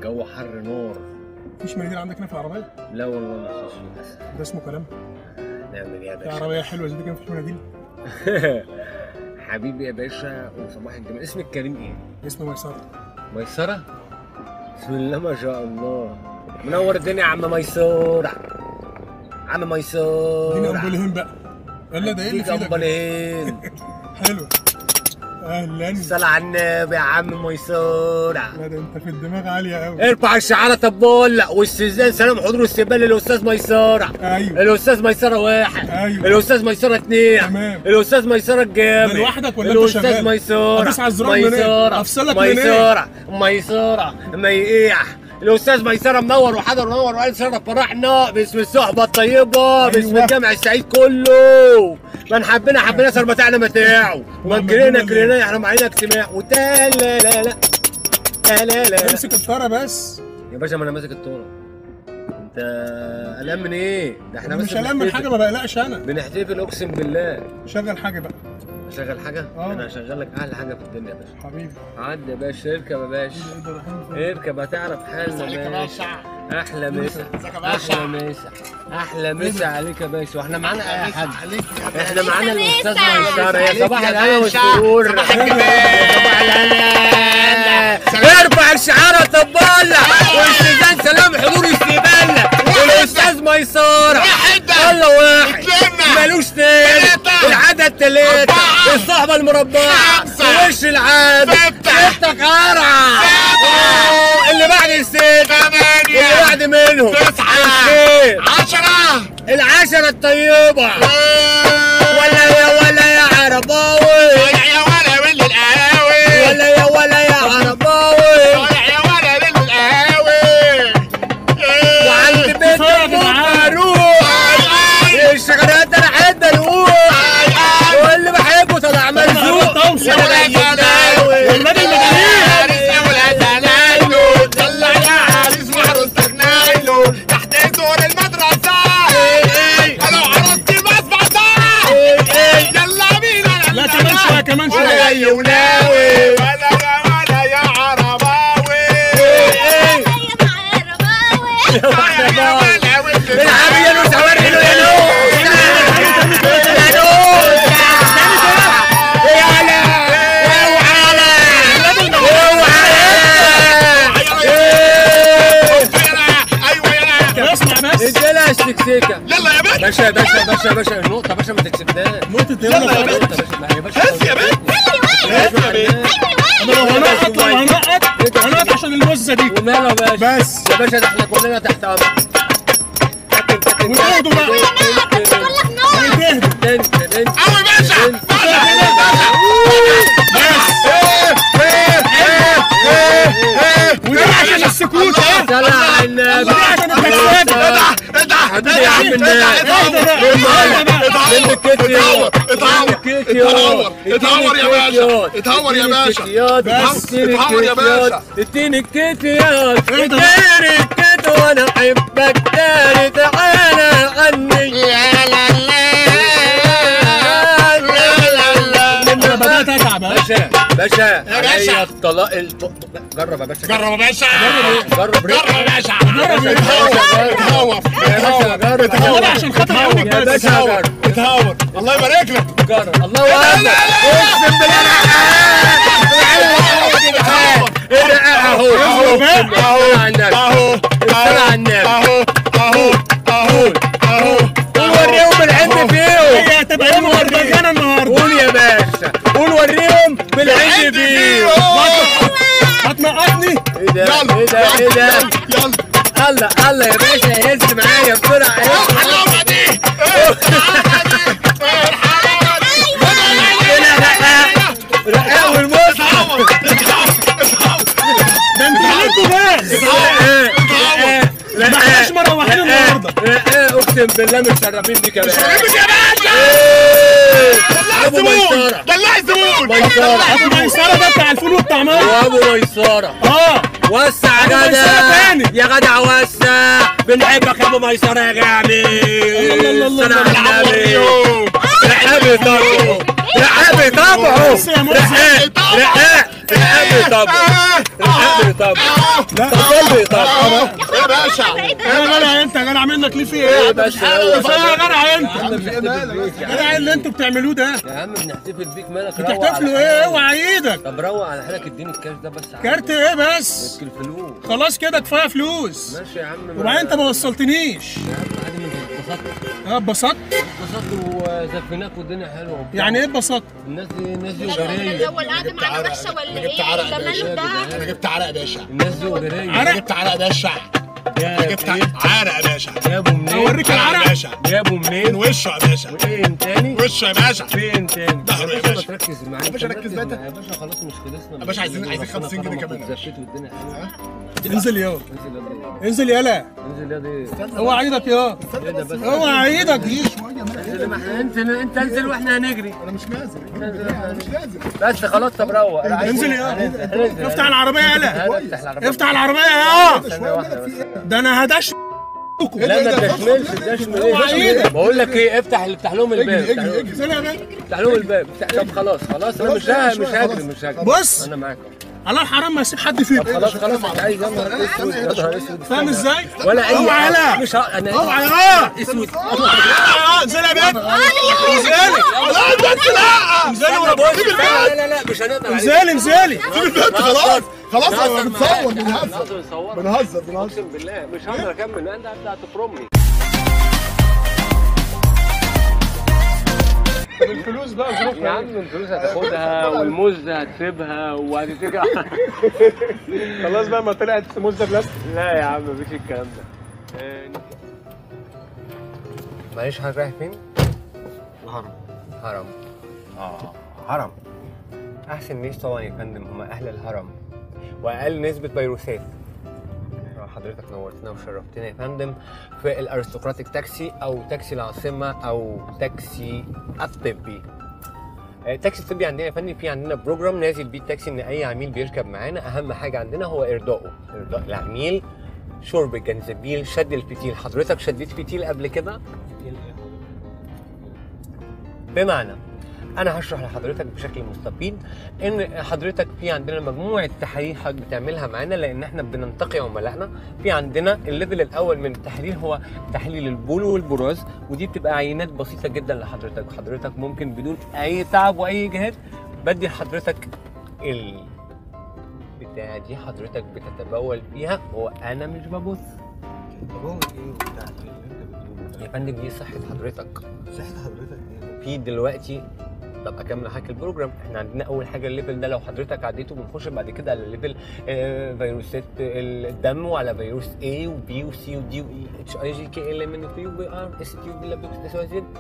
الجو حر نار مفيش مناديل عندك هنا في العربيه لا والله ما فيش للاسف ده اسمه كلام نعمل ايه يا في باشا عربيه حلوه زي دي كان مفيش مناديل حبيبي يا باشا وصباح الجمال اسمك كريم ايه؟ اسمه ميسره ميسرة؟ بسم الله ما شاء الله منور الدنيا يا عم ميسورة عم ميسورة اديني امبوليهين بقى الا ده ايه اللي اديك في ايدك ده؟ امبالين حلو اهلا صل على النبي يا عم ميسورة لا ده انت في الدماغ عاليه قوي ارفع الشعارة طبول واستئذان سلام حضور واستقبال للاستاذ ميسورة ايوه الاستاذ ميسرة واحد ايوه الاستاذ ميسرة اثنين تمام. الاستاذ ميسرة الجامد ده لوحدك ولا انت الاستاذ شغال؟ ميسرة هتدوس على الزرار منين؟ ميسرة افصلك منين؟ ميسرة ميسرة ميقيح الاستاذ ميسرة منور وحضر منور وقال شرف فرحنا باسم الصحبة الطيبة باسم أيوة. الجامع السعيد كله من حبنا حبنا صار متاعنا متاعه ومن وعملنا كرهنا ليه؟ كرهنا يحرم علينا اجتماع وتا لا لا لا لا لا لا امسك الطاره بس يا باشا ما انا ماسك الطورة انت قلقان من ايه؟ ده احنا بس مش قلقان من بنحتفل. حاجه ما بقلقش انا بنحتفل اقسم بالله شغل حاجه بقى اشغل حاجه اه. انا هشغل لك احلى حاجه في الدنيا يا باشا حبيبي عدي يا باشا اركب يا باشا ايه ده رايحين فين؟ اركب هتعرف حالنا عليك يا يا باشا. باشا احلى مسا ازيك يا باشا؟ احلى مسا احلى مسا عليك يا باشا واحنا معانا اي حد عليك يا احنا معانا الاستاذ مسا. ميسره يا عليك صباح يا الهنا باشا. والسرور صباح يا الجمال. صباح الهنا ارفع الشعاره طبالة واستئذان سلام حضور استقبالنا والاستاذ ميسره واحدة. يلا واحد اتنين. ملوش تاني تلاتة. العدد تلاتة أربعة. الصحبة المربعة خمسة. وش العادة ستة. ستة قرعة سبعة. أوه، اللي بعد الست اللي ثمانية بعد منهم تسعة الخير عشرة العشرة الطيبة ولا يا ولا يا عرباوي طالع يا ولا ولد القهاوي ولا يا ولا يا عرباوي طالع يا ولا ولد القهاوي وعند بيت كفاية يا أبوك جدعان. هروح الشغلات انا حد اروح واللي بحبه طلع مرزوق توصل. يا ولا جدعان. زلاوي والنبي المجانين. ولا زلايله طلع يا عريس وعروستك نايله تحت دور المدرسة انا وعروستي المصبعة يلا بينا لا كمان شويه كمان ولا شويه يا ولاوي ولا يا ولا يا عرباوي يا ولا ولد العب يا نوس وري له يا نوس يا نوس يا لا ايوه يلا اسمع بس اديلها السكسيكه يلا يا بنت باشا باشا باشا باشا النقطة يا باشا ما تكسبناش نقطه يلا يا يلا بنت. يا باشا هز يا بنت هز يا بنت لو هنقط لو هنقط هنقط عشان المزه دي وماله يا باشا بس يا باشا ده احنا كلنا تحت امر وتاخدوا بقى. وتهدوا قوي باشا ودي عشان السكوت ها صلى على النبي ودي عشان التكسيب ايه ده حبيبي يا عم الناس اهدى بقى اهدى بقى اتهور اتهور اتهور يا باشا اتهور يا باشا بس. اتهور يا باشا اديني الكتيات ايه ده؟ اديني الكت وانا احبك تاني تعالى عني يا لا انا بدات اتعب ها باشا باشا يا باشا. عليا الطلاق الط- جرب يا باشا جرب يا باشا جرب جرب يا باشا جرب يا اتهور اتهور جرب اتهور عشان خاطر عيونك يا بس باشا اتهور جرب اتهور الله يبارك لك جرب الله اكبر اقسم بالله ايه ده اهو اهو اهو على النبي اهو الصلاة على النبي اهو اهو اهو اهو قول وريهم العند فيهم هي هتبقى يوم مهرجان النهارده قول يا باشا قول وريهم بالعند فيهم هتنقطني ايه ده ايه ده ايه ده يلا الله الله يا باشا هز معايا بسرعه هز الحلاوه دي الحلاوه دي الحلاوه دي هنا رقاق رقاق والموس اتهور اتهور اتهور ده انتوا عليكم بس رقاق ما احناش مروحين النهارده رقاق اقسم بالله متشرفين بيك يا باشا شربت يا باشا إيه. دلع ابو الزبون ميسره دلع الزبون ميسره ابو ميسره ده بتاع الفول والطعميه وابو ميسره اه وسع أبو يا ميسرة جدع تاني. يا جدع وسع بنحبك يا ابو ميسره يا جامد الله الله السلام الله. على النبي اليوم رقابي طبعه رقابي طبعه بص يا مرسي. رقاق رقاق رقابي طبعه رقابي طبعه لا قلبي طب يا باشا يا جدع انت يا جدع منك ليه في ايه؟ بس كفايه يا جدع يا انت عم بنحتفل بيك يا يا جدع عم اللي انتوا بتعملوه ده يا عم بنحتفل بيك مالك روق على بتحتفلوا ايه حالك. اوعى ايدك طب روق على حالك اديني الكاش ده بس كارت ايه بس مسك الفلوس خلاص كده كفايه فلوس ماشي يا عم وبعدين انت ما وصلتنيش يا عم عادي من اتبسطت اه اتبسطت اتبسطت وزفناك والدنيا حلوه وبتاع. يعني ايه اتبسطت الناس دي الناس دي اللي وجريه هو القعده معانا وحشه ولا أنا جبت ايه؟ عرق ده يا ماله باشا. ده؟ انا جبت عرق يا باشا الناس دي وجريه عرق؟ انا جبت عرق يا باشا انا جبت عرق يا باشا جابوا منين؟ اوريك عرق يا العرق باشا جابوا من منين؟ وشه يا باشا فين تاني؟ وشه يا باشا فين تاني؟ ظهره يا ما باشا. تركز معايا يا باشا أنت ركز مركز بقى. معايا. يا باشا خلاص مش خلصنا يا باشا عايزين- عايزين 50 جنيه كمان يا باشا. زفت والدنيا حلوه انزل يا انزل يا دي انزل يلا انزل يا دي اوعى ايدك يا ايه ده بس اوعى ايدك انزل ما احنا انت انت انزل واحنا هنجري انا مش نازل انا مش نازل بس خلاص طب روق أنا عايز- انزل يا هننزل، هننزل. افتح العربيه يلا افتح العربية. افتح العربيه يا ثانية واحدة بس. ده انا هدش لا ما تشملش تشمل اوعى ايه ايدك. بقول لك ايه افتح افتح لهم الباب اجري، افتح اجري، لهم- اجري. انزل يا باشا افتح لهم الباب افتح- طب خلاص خلاص انا مش ه- مش هجري مش هجري بص انا معاك على الحرام ما يسيب حد فيكم خلاص خلاص انت عايز يا نهار اسود يا نهار اسود فاهم ازاي؟ ولا اي اوعى يلا مش ه- انا اوعى يا اسود اه انزل يا بنت انزلي لا بس لا انزلي بص لا لا لا مش هنقدر عليك انزلي انزلي سيب البنت خلاص خلاص انا نهزر بنصور معاك. بنهزر نهزر نصور بنهزر بنهزر اقسم بالله مش هقدر اكمل انت هتفرمني الفلوس بقى يا عم الفلوس هتاخدها والموز هتسيبها وهتترجع خلاص بقى ما طلعت مزه بلاستيك لا يا عم مفيش الكلام ده معلش حضرتك رايح فين؟ الهرم هرم اه هرم احسن ناس طبعا يا فندم هم اهل الهرم واقل نسبه فيروسات آه، حضرتك نورتنا وشرفتنا يا فندم في الارستقراطيك تاكسي او تاكسي العاصمه او تاكسي الطبي آه، التاكسي الطبي عندنا يا فندم في عندنا بروجرام نازل بيه التاكسي ان اي عميل بيركب معانا اهم حاجه عندنا هو ارضائه ارضاء العميل شرب الجنزبيل شد الفتيل حضرتك شديت فتيل قبل كده بمعنى انا هشرح لحضرتك بشكل مستفيض ان حضرتك في عندنا مجموعه تحاليل حضرتك بتعملها معانا لان احنا بننتقي عملائنا في عندنا الليفل الاول من التحاليل هو تحليل البول والبراز ودي بتبقى عينات بسيطه جدا لحضرتك حضرتك ممكن بدون اي تعب واي جهد بدي لحضرتك ال بتاع دي حضرتك بتتبول فيها وانا مش ببص يا فندم دي صحه حضرتك صحة حضرتك ايه؟ في دلوقتي طب اكمل حضرتك البروجرام احنا عندنا اول حاجه الليفل ده لو حضرتك عديته بنخش بعد كده على ليفل آه، فيروسات الدم وعلى فيروس A وB وC وD وE اتش اي جي كي ال ام ان بي وبي ار اس تي وبي لابد اس واي زد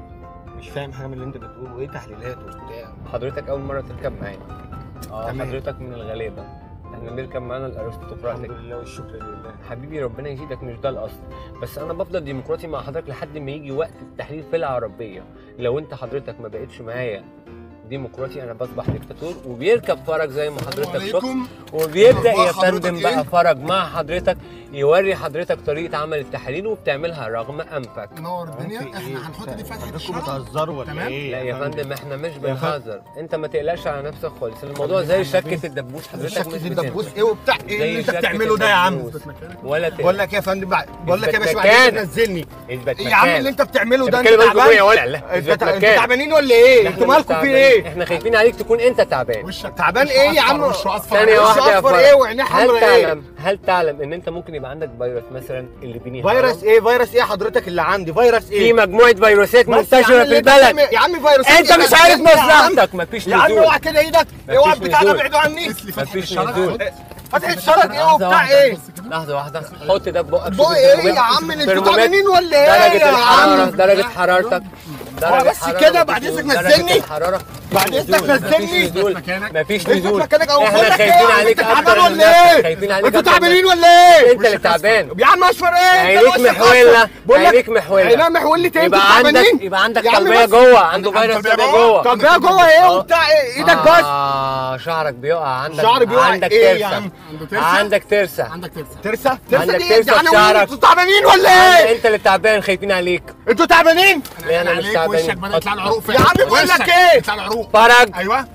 مش فاهم حاجه من اللي انت بتقوله وايه تحليلات وبتاع حضرتك اول مره تركب معانا اه تمام. حضرتك من الغلابه احنا بنركب معانا الارستقراطيك الحمد لله والشكر لله حبيبي ربنا يزيدك مش ده الاصل بس انا بفضل ديمقراطي مع حضرتك لحد ما يجي وقت التحليل في العربيه لو انت حضرتك ما بقتش معايا ديمقراطي انا بصبح ديكتاتور وبيركب فرج زي ما حضرتك شفت وعليكم وبيبدا يا أخبار فندم حضرتك بقى إيه؟ فرج مع حضرتك يوري حضرتك طريقه عمل التحاليل وبتعملها رغم انفك نور الدنيا احنا هنحط دي فتحة حضرتكم الشرع بتهزروا ولا تمام؟ ايه لا يا فندم احنا مش فندم. بنهزر انت ما تقلقش على نفسك خالص الموضوع زي شكه الدبوس حضرتك شكل مش الدبوس بتنزل ايه وبتاع ايه زي اللي انت شكة بتعمله ده يا عم الدبوس. ولا بقول تقلق لك يا فندم بع- بقول لك يا باشا اثبت بعد مكانك. كده تنزلني اثبت يا عم مكانك. اللي انت بتعمله ده انت بتكلم بالجمهورية تعبان ولا لا انت اثبت تع- انتوا مكانك. تعبانين ولا ايه احنا انتوا مش مالكم في تعبانين. ايه احنا خايفين عليك تكون انت تعبان وشك تعبان وشه ايه يا أصفر، عم؟ وشه اصفر ثانية وش واحدة يا أصفر فرج. إيه وعينيه هل حمرا إيه؟ تعلم هل تعلم ان انت ممكن يبقى عندك فيروس مثلا اللي بيني فيروس ايه فيروس ايه حضرتك اللي عندي فيروس في ايه مجموعة فيروسات بس يا عم منتشرة اللي في انت البلد بتعمل- يا عم فيروس انت مش عارف مصلحتك مفيش يا عم نزول اوعى كده ايدك اوعى مفيش البتاع ده نزول. ابعدوا عني اسلي فتحة مفيش الشرع نزول. فتحة شرج ايه لحظة وبتاع واحدة. ايه لحظة واحدة حط ده في بقك بقى شوف ايه الترمومتر. يا عم اللي انتوا ترمومتر. تعبانين ولا ايه درجة يا الحرارة عم درجة حرارتك هو درجة بس حرارة كده، مفيش بعد نزول. إذنك درجة نزلني. الحرارة بعد مفيش إذنك نزول. نزلني. مفيش نزول مكانك. مفيش اثبت نزول مكانك او احنا خدك خايفين ايه عليك انت اكتر تعبان من ولا ايه خايفين عليك انتوا أكتر من- تعبانين ولا ايه انت اللي تعبان يا عم اشفر ايه عينيك انت وشك محولة أصفر. بقول لك عينيك محولة عينيها محولة ايه انتوا يبقى عندك تعبانين يبقى عندك يا عم طلبية بس. جوه عنده عندك فيروس طلبية طلبية جوه؟ جوه طب ده جوه ايه اه. وبتاع ايه ايدك بس اه شعرك بيقع عندك شعري بيقع عندك ايه يا ترسة عم؟ عنده ترسة؟ عندك ترسة عندك ترسة ترسة ترسة عندك دي ايه ترسة ده في انا شعرك. انتوا تعبانين ولا عندك ايه انت اللي تعبان خايفين عليك انتوا تعبانين ليه انا مش عليك وشك تعبان بدأ يطلع العروق يا عم بقول لك وشك ايه؟ يطلع العروق فرج ايوه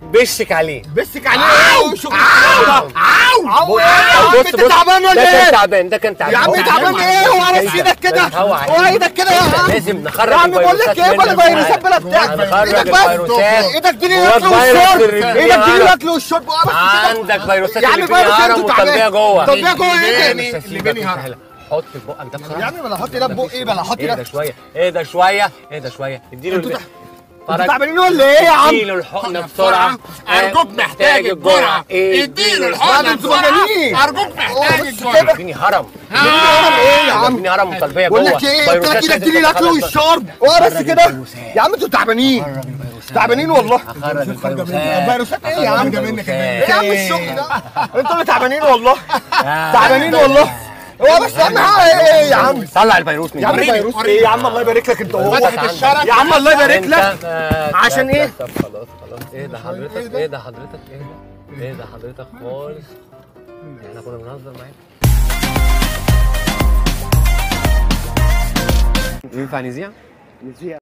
بشك عليه بسك عليه شغل عاو عاو بص عاو انت تعبان ولا ده كان ايه؟ تعبان ده كان تعبان يا عم تعبان ايه هو على ايدك كده هو هو ايدك كده يا عم لازم نخرج يا عم بقول لك ايه بلا منك. فيروسات بلا بتاع هنخرج ايدك بس الفيروسات ايدك دي جواك الاكل فيروس والشرب الرجلية ايدك دي عرق. الاكل والشرب اه بس كده. عندك فيروسات يا عم اللي فيها فيروس هرم انتوا وطبيعة تعبان جوه طب يا جوه ايه اللي ده؟ بيني- اللي بيني هرم. حط في بقك ده بسرعه يا عم بلا حط ده في بقي بلا حط ايه ده ده شويه ايه ده شويه ايه ده شويه اديله انتوا الب- تع- فرج. انتوا تعبانين ولا ايه يا عم؟ اديله الحقنه بسرعه ارجوك محتاج الجرعه ايه اديله لا، الحقنه انتوا بسرعه مجانين. ارجوك محتاج بص الجرعه كده. اديني هرم هرم ايه يا عم؟ اديني هرم وطلبيه بقول جوه لك ايه قلت لك فيروسات ايدك دي لازم الاكل تتخلص. والشرب اه بس كده يا عم انتوا تعبانين تعبانين والله هخرج الفيروسات فيروسات ايه يا عم هخرج ده منك الفيروسات. ايه يا عم الشغل ده انتوا اللي تعبانين والله تعبانين والله هو بس اهم حاجه ايه يا عم طلع الفيروس من يا عم جوه. فيروس ايه يا عم الله يبارك لك انت وهو فتحت الشرج. يا عم الله يبارك انت- لك آه، عشان لا، ايه؟ لا، طب خلاص خلاص ايه ده حضرتك ايه ده حضرتك ايه ده ايه ده حضرتك خالص احنا كنا بنهزر معاك ينفع نذيع؟